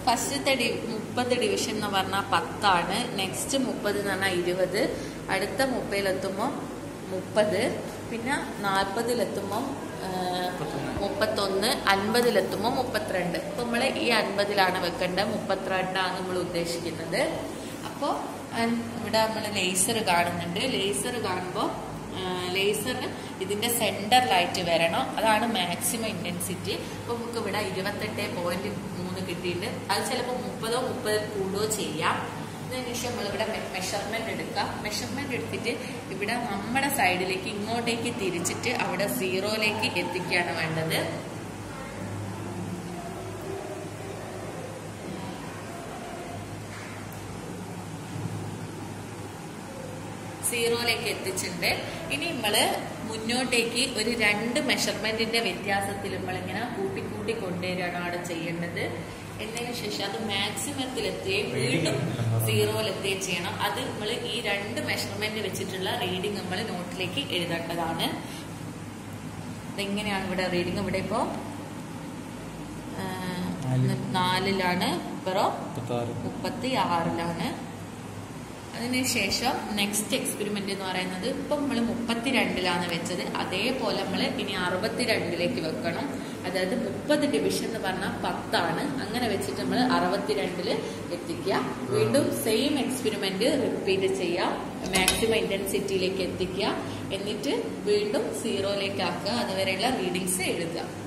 ഫസ്റ്റത്തെ ഡി മുപ്പത് ഡിവിഷൻ എന്ന് പറഞ്ഞാൽ പത്താണ് നെക്സ്റ്റ് മുപ്പത് എന്ന് പറഞ്ഞാൽ ഇരുപത് അടുത്ത മുപ്പതിലെത്തുമ്പോൾ മുപ്പത് പിന്നെ നാൽപ്പതിലെത്തുമ്പോൾ മുപ്പത്തൊന്ന് അൻപതിലെത്തുമ്പോൾ മുപ്പത്തിരണ്ട് അപ്പൊ നമ്മൾ ഈ അൻപതിലാണ് വെക്കേണ്ടത് മുപ്പത്തിരണ്ടാണ് നമ്മൾ ഉദ്ദേശിക്കുന്നത് അപ്പോൾ ഇവിടെ നമ്മൾ ലേസർ കാണുന്നുണ്ട് ലേസർ കാണുമ്പോൾ ലേസറിന് ഇതിന്റെ സെന്ററിലായിട്ട് വരണം അതാണ് മാക്സിമം ഇന്റൻസിറ്റി അപ്പോൾ നമുക്ക് ഇവിടെ ഇരുപത്തെട്ട് പോയിന്റ് മൂന്ന് കിട്ടിയിട്ട് അത് ചിലപ്പോൾ മുപ്പതോ മുപ്പത് കൂടുകയോ ചെയ്യാം അതിനുശേഷം നമ്മളിവിടെ മെഷർമെന്റ് എടുക്കാം മെഷർമെന്റ് എടുത്തിട്ട് ഇവിടെ നമ്മുടെ സൈഡിലേക്ക് ഇങ്ങോട്ടേക്ക് തിരിച്ചിട്ട് അവിടെ സീറോയിലേക്ക് എത്തിക്കുകയാണ് വേണ്ടത് സീറോയിലേക്ക് എത്തിച്ചിട്ടുണ്ട് ഇനി നമ്മള് മുന്നോട്ടേക്ക് ഒരു രണ്ട് മെഷർമെന്റിന്റെ വ്യത്യാസത്തിൽ നമ്മളിങ്ങനെ കൂട്ടി കൂട്ടി കൊണ്ടുവരികയാണ് അവിടെ ചെയ്യേണ്ടത് എന്നതിന് ശേഷം അത് മാക്സിമത്തിലെത്തുകയും വീണ്ടും സീറോയിലെത്തുകയും ചെയ്യണം അത് നമ്മൾ ഈ രണ്ട് മെഷർമെന്റ് വെച്ചിട്ടുള്ള റീഡിങ് നമ്മൾ നോട്ടിലേക്ക് എഴുതേണ്ടതാണ് ഇതെങ്ങനെയാണ് ഇവിടെ റീഡിങ് ഇവിടെ ഇപ്പോ ആ, നാലിലാണ് ഇപ്പറോ മുപ്പത്തി ആറിലാണ് അതിനുശേഷം നെക്സ്റ്റ് എക്സ്പെരിമെന്റ് എന്ന് പറയുന്നത് ഇപ്പം നമ്മൾ മുപ്പത്തിരണ്ടിലാണ് വെച്ചത് അതേപോലെ നമ്മൾ ഇനി അറുപത്തിരണ്ടിലേക്ക് വെക്കണം അതായത് മുപ്പത് ഡിവിഷൻ എന്ന് പറഞ്ഞാൽ പത്താണ് അങ്ങനെ വെച്ചിട്ട് നമ്മൾ അറുപത്തിരണ്ടില് എത്തിക്കുക വീണ്ടും സെയിം എക്സ്പെരിമെന്റ് റിപ്പീറ്റ് ചെയ്യാം മാക്സിമം ഇന്റൻസിറ്റിയിലേക്ക് എത്തിക്കുക എന്നിട്ട് വീണ്ടും സീറോയിലേക്ക് ആക്കുക അതുവരെയുള്ള റീഡിങ്സ് എഴുതുക